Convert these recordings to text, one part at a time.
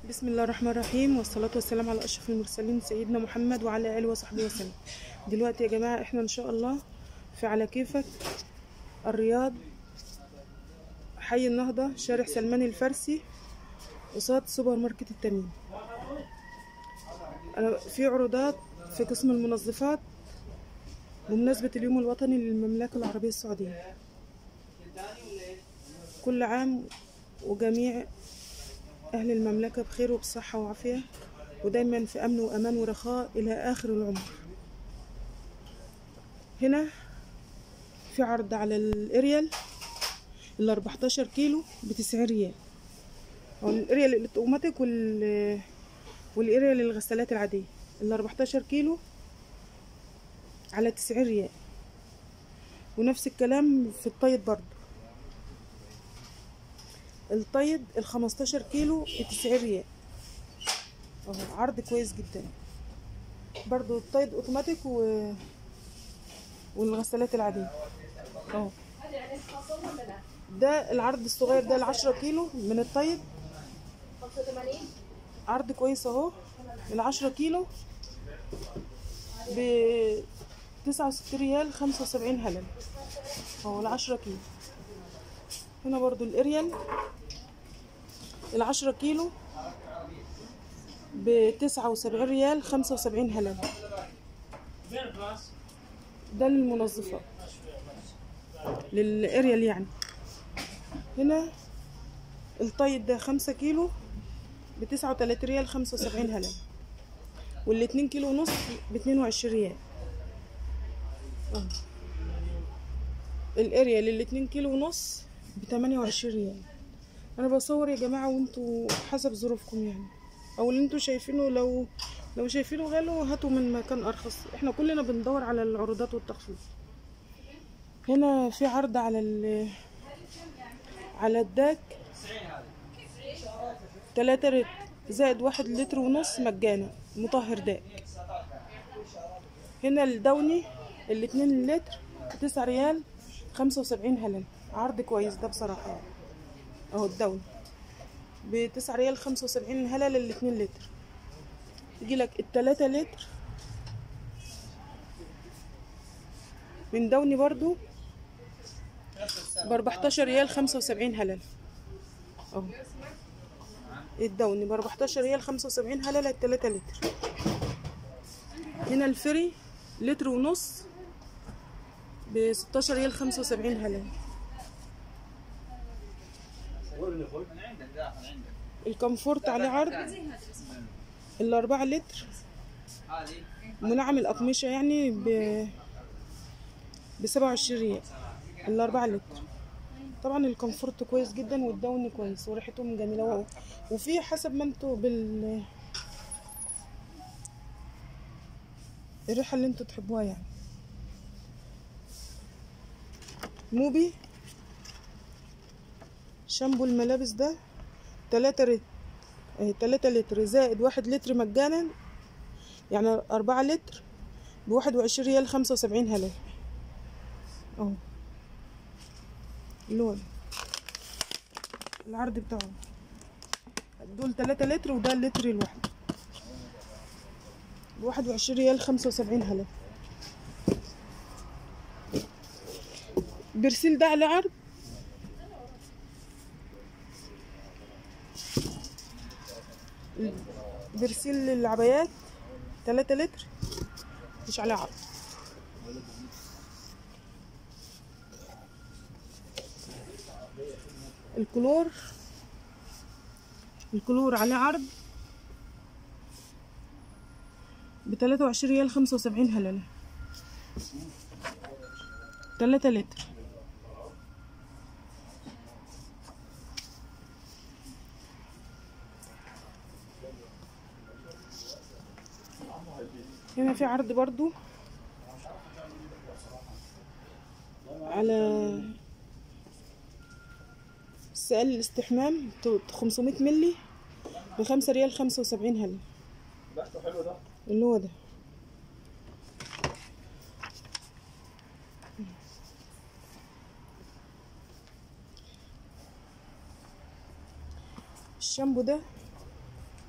بسم الله الرحمن الرحيم والصلاة والسلام على أشرف المرسلين سيدنا محمد وعلى آله وصحبه وسلم دلوقتي يا جماعة احنا إن شاء الله في على كيفك الرياض حي النهضة شارع سلمان الفارسي قصاد سوبر ماركت التميم أنا في عروضات في قسم المنظفات بمناسبة اليوم الوطني للمملكة العربية السعودية كل عام وجميع أهل المملكة بخير وبصحة وعافية ودايما في أمن وأمان ورخاء إلى آخر العمر هنا في عرض على الإريال ال 14 كيلو بتسعين ريال هو الإريال الأوتوماتيك وال والإريال للغسالات العادية ال 14 كيلو على تسعين ريال ونفس الكلام في الطيب برضو الطيب ال 15 كيلو ب 90 ريال اهو عرض كويس جدا برضو الطيب اوتوماتيك و... والغسالات العادية اهو ده العرض الصغير ده ال 10 كيلو من الطيب عرض كويس اهو ال 10 كيلو ب 69 ريال 75 هلل اهو ال 10 كيلو هنا برضو الاريال العشرة كيلو بتسعة وسبعين ريال خمسة وسبعين هلل ده للمنظفات للاريال يعني هنا الطيب ده خمسة كيلو بتسعة وتلاتين ريال خمسة وسبعين هلل والاتنين كيلو ونص باتنين وعشرين ريال اه الاريال الاتنين كيلو ونص بتمانية وعشرين ريال انا بصور يا جماعه وانتوا حسب ظروفكم يعني او اللي انتوا شايفينه لو لو شايفينه غالي هاتوا من مكان ارخص احنا كلنا بندور على العروضات والتخفيض هنا في عرض على ال على الداك تلاتة لتر زائد واحد لتر ونص مجانا مطهر داك هنا الدوني الاتنين لتر تسعة ريال خمسة وسبعين هلل عرض كويس ده بصراحة يعني اهو الدوني بتسعة ريال خمسة وسبعين هلل الاتنين لتر يجي لك التلاتة لتر من دوني برضو باربعتاشر ريال خمسة وسبعين هلل اهو الدوني باربعتاشر ريال خمسة وسبعين هلل التلاتة لتر هنا الفري لتر ونص بستاشر ريال خمسة وسبعين هلل الكمفورت عليه عرض الأربعة لتر منعم الأقمشة يعني ب بسبعة وعشرين ريال الأربعة لتر طبعا الكمفورت كويس جدا والدوني كويس وريحتهم جميلة و... وفي حسب ما انتوا بال الريحة اللي انتوا تحبوها يعني موبي شامبو الملابس ده تلاتة لتر اه تلاتة لتر زائد واحد لتر مجانا يعني أربعة لتر بواحد وعشرين ريال خمسة وسبعين هلل اهو اللون العرض بتاعه دول تلاتة لتر وده اللتر الواحد بواحد وعشرين ريال خمسة وسبعين هلل برسيل ده على عرض برسيل العبايات تلاتة لتر مش عليه عرض الكلور الكلور عليه عرض بتلاتة وعشرين ريال خمسة وسبعين هللة تلاتة لتر هنا في عرض برضو على سائل الاستحمام خمسمية ملي بخمسة ريال خمسة وسبعين هلل اللي هو ده الشامبو ده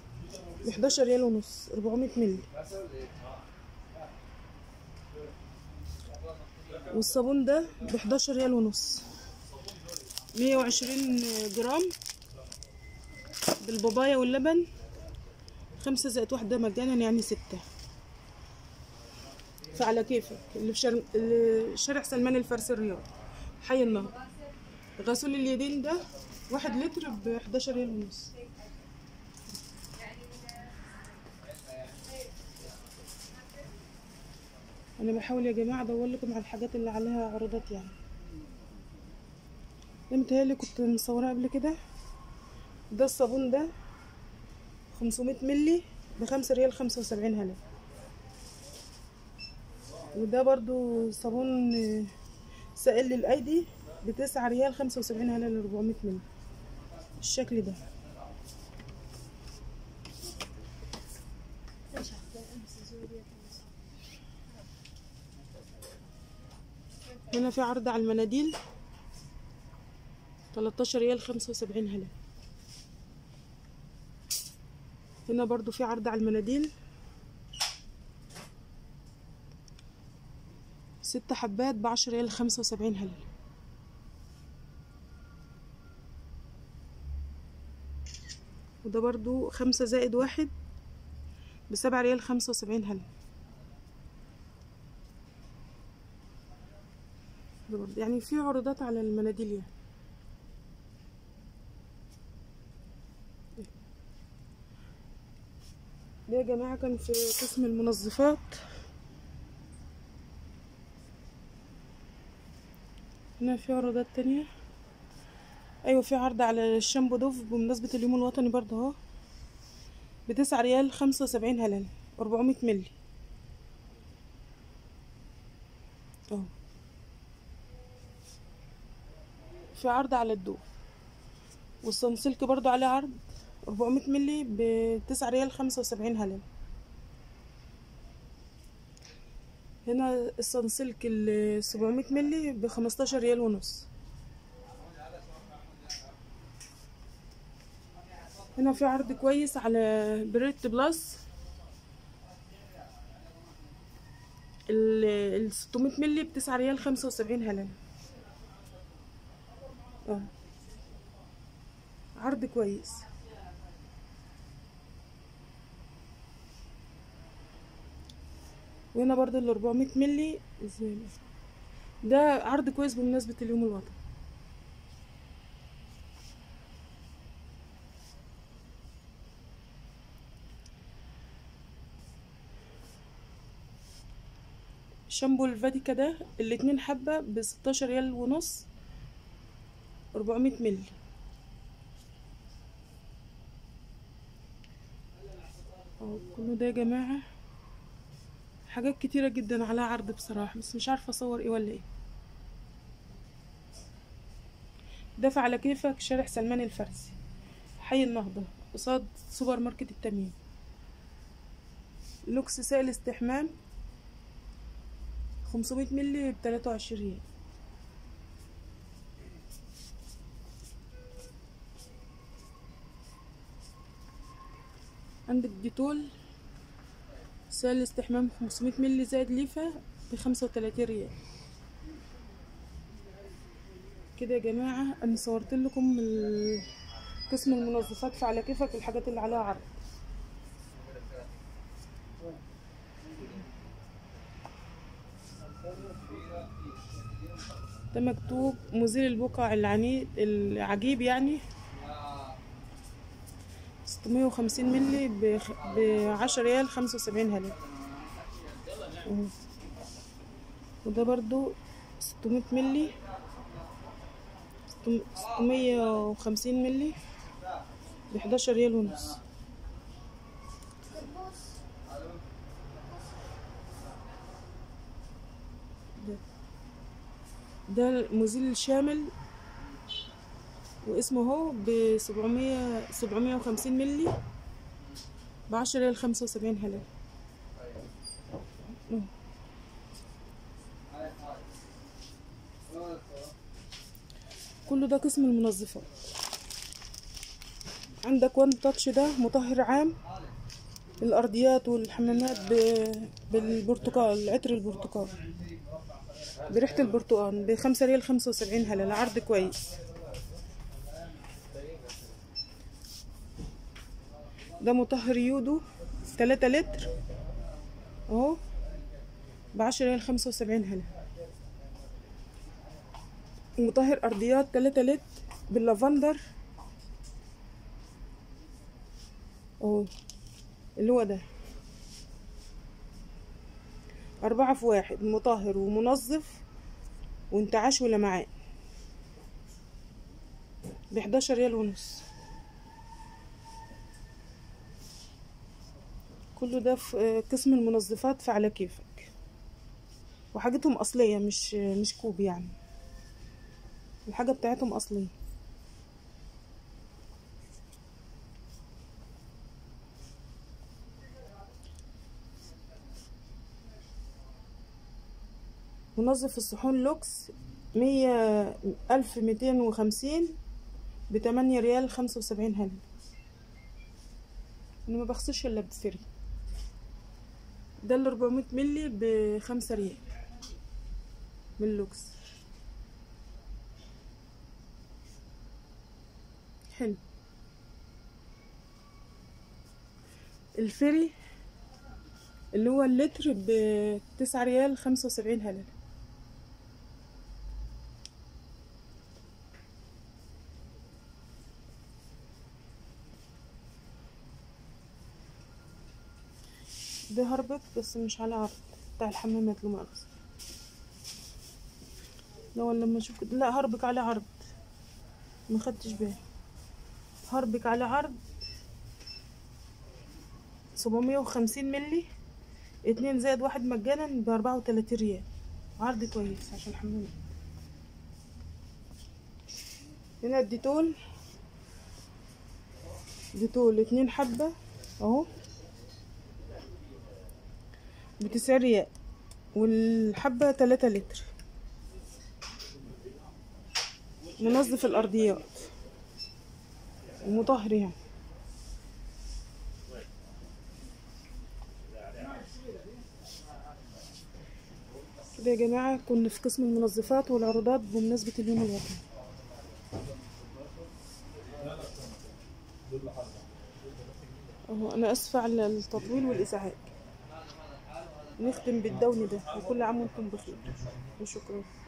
ب 11 ريال ونص 400 مللي والصابون ده ب 11 ريال ونص 120 جرام بالبابايا واللبن خمسة زائد واحدة مجانا يعني ستة فعلى كيفك اللي في شر... اللي شارع سلمان الفارسي الرياض حي النهر غسول اليدين ده واحد لتر ب 11 ريال ونص انا بحاول يا جماعه ادور لكم على الحاجات اللي عليها عروضات يعني ده متهيألي كنت مصوراه قبل كده ده الصابون ده 500 ملي بخمسة ريال خمسة وسبعين هلا وده برضو صابون آه، سائل للأيدي بتسعة ريال خمسة وسبعين هلا لأربعمية ملي الشكل ده هنا في عرض على المناديل 13 ريال 75 هلا هنا برضو في عرض على المناديل ست حبات بعشرة ريال خمسة وسبعين هلا وده برضو خمسة زائد واحد بسبعة ريال خمسة وسبعين هلا ده برضو يعني في عروضات على المناديل يعني ده يا جماعة كان في قسم المنظفات هنا في عروضات تانية أيوة في عرض على الشامبو دوف بمناسبة اليوم الوطني برضه اهو بتسعة ريال خمسة وسبعين هلال أربعمية ملي اهو في عرض على الدوف والصنسلك برضو عليه عرض 400 ملي بتسعة ريال خمسة وسبعين هلال هنا الصنسلك ال 700 ملي بخمستاشر ريال ونص هنا في عرض كويس على بريت بلس ال 600 ملي بتسعة ريال خمسة وسبعين هلال اه عرض كويس وهنا برضو ال 400 ملي ازاي ده عرض كويس بمناسبة اليوم الوطني شامبو الفاتيكا ده الاتنين حبة بستاشر ريال ونص أربعمية ملي اهو كله ده يا جماعة حاجات كتيرة جدا عليها عرض بصراحة بس مش عارفة اصور ايه ولا ايه دافع على كيفك شارع سلمان الفارسي حي النهضة قصاد سوبر ماركت التميم لوكس سائل استحمام خمسمية ملي بتلاتة وعشرين ريال عندك ديتول سائل استحمام 500 ملي زائد ليفة بخمسة وتلاتين ريال كده يا جماعة أنا صورت لكم ال- قسم المنظفات فعلى كيفك الحاجات اللي عليها عرض ده مكتوب مزيل البقع العنيد العجيب يعني 650 ملي بخ... بعشرة ريال خمسة وسبعين هلال أهو. وده برضو 600 ملي 650 ملي بحداشر ريال ونص ده ده مزيل شامل واسمه هو ب 700 750 ملي ب 10 ريال 75 هلال أهو. كله ده قسم المنظفات عندك وان تاتش ده مطهر عام الارضيات والحمامات ب- بالبرتقال عطر البرتقال بريحة البرتقال بخمسة ريال خمسة وسبعين هلا العرض كويس ده مطهر يودو تلاتة لتر اهو بعشرة ريال خمسة وسبعين هلا مطهر ارضيات تلاتة لتر باللافندر اهو اللي هو ده أربعة في واحد مطهر ومنظف وانتعاش ولمعان بحداشر ريال ونص كله ده في آه، قسم المنظفات فعلى كيفك وحاجتهم أصلية مش مش كوب يعني الحاجة بتاعتهم أصلية منظف الصحون لوكس مية ألف ميتين وخمسين بتمانية ريال خمسة وسبعين هلل أنا ما بغسلش إلا بفري ده ال 400 ملي بخمسة ريال من لوكس حلو الفري اللي هو اللتر بتسعة ريال خمسة وسبعين هلل ده هربك بس مش على عرض بتاع الحمامات له مؤاخذة لا ولا لما اشوف كده لا هربك على عرض ما خدتش بالي هربك على عرض سبعمية وخمسين ملي اتنين زائد واحد مجانا بأربعة وتلاتين ريال عرض كويس عشان الحمامات هنا الديتول ديتول اتنين حبة اهو بتسعة ريال والحبة تلاتة لتر منظف الأرضيات ومطهر يعني كده يا جماعة كنا في قسم المنظفات والعروضات بمناسبة اليوم الوطني اهو انا اسفة على التطويل والازعاج نختم بالدون ده وكل عام وانتم بخير وشكرا